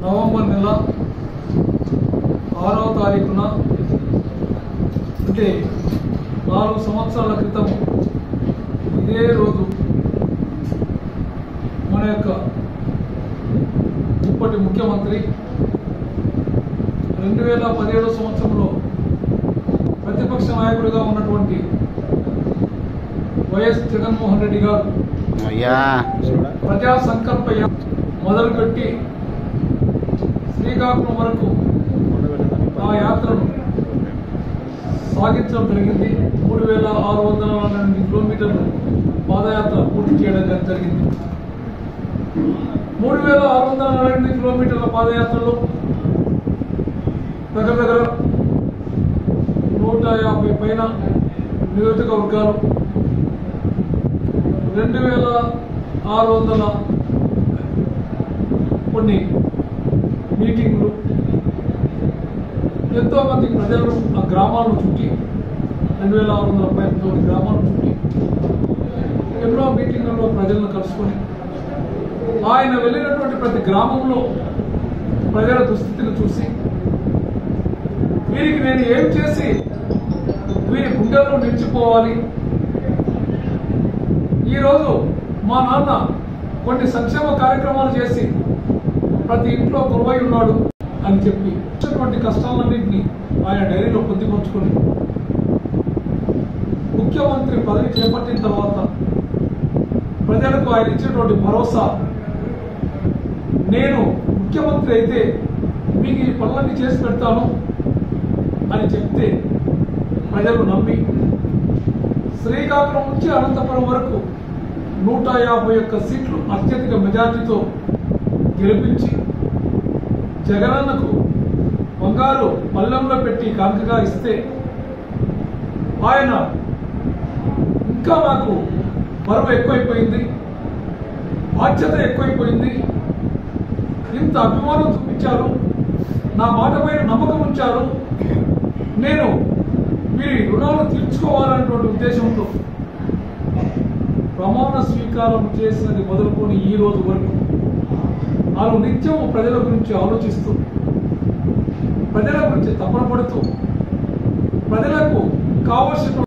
November నెల ఆరవ తారీఖున అంటే నాలుగు సంవత్సరాల క్రితం ఇదే రోజు మన యొక్క ఇప్పటి ముఖ్యమంత్రి రెండు వేల పదిహేడు సంవత్సరంలో ప్రతిపక్ష నాయకుడిగా ఉన్నటువంటి వైఎస్ జగన్మోహన్ రెడ్డి గారు అయ్యా ప్రజా సంకల్ప యాత్ర మొదలుపెట్టి శ్రీకాకుళం వరకు ఆ యాత్రను సాగించడం జరిగింది మూడు వేల ఆరు వందల నలభై ఎనిమిది కిలోమీటర్లు పాదయాత్ర పూర్తి చేయడం జరి- జరిగింది మూడు వేల ఆరు వందల నలభై ఎనిమిది కిలోమీటర్ల పాదయాత్రలో దగ్గర దగ్గర నూట యాభై పైన నియోజకవర్గాలు రెండు వేల ఆరు వందల కొన్ని మీటింగ్లు ఎంతో మంది ప్రజలు ఆ గ్రామాలను చుట్టి రెండు వేల ఆరు వందల ముప్పై తొమ్మిది గ్రామాలను చుట్టి ఎన్నో మీటింగ్లలో ప్రజలను కలుసుకొని ఆయన వెళ్ళినటువంటి ప్రతి గ్రామంలో ప్రజల దుస్థితిని చూసి వీరికి నేను ఏం చేసి వీరి గుండెల్లో నిలిచిపోవాలి ఈరోజు మా నాన్న కొన్ని సంక్షేమ కార్యక్రమాలు చేసి ప్రతి ఇంట్లో కొలువై ఉన్నాడు అని చెప్పి వచ్చినటువంటి కష్టాలన్నింటినీ ఆయన డైరీలో పొందుపరుచుకొని ముఖ్యమంత్రి పదవి చేపట్టిన తర్వాత ప్రజలకు ఆయన ఇచ్చినటువంటి భరోసా నేను ముఖ్యమంత్రి అయితే మీకు ఈ పనులన్నీ చేసి పెడతాను అని చెప్తే ప్రజలు నమ్మి శ్రీకాకుళం నుంచి అనంతపురం వరకు నూట యాభై ఒక్క సీట్లు అత్యధిక మెజార్టీతో గెలిపించి జగనన్నకు బంగారు పల్లెంలో పెట్టి కానుకగా ఇస్తే ఆయన ఇంకా నాకు బరువు ఎక్కువైపోయింది బాధ్యత ఎక్కువైపోయింది ఇంత అభిమానం చూపించారు నా మాట పైన నమ్మకం ఉంచారు నేను వీరి రుణాలు తీర్చుకోవాలనేటువంటి ఉద్దేశంతో ప్రమాణ స్వీకారం చేసినది మొదలుకొని ఈ రోజు వరకు వాళ్ళు నిత్యం ప్రజల గురించి ఆలోచిస్తూ ప్రజల గురించి తపన పడుతూ ప్రజలకు కావలసిన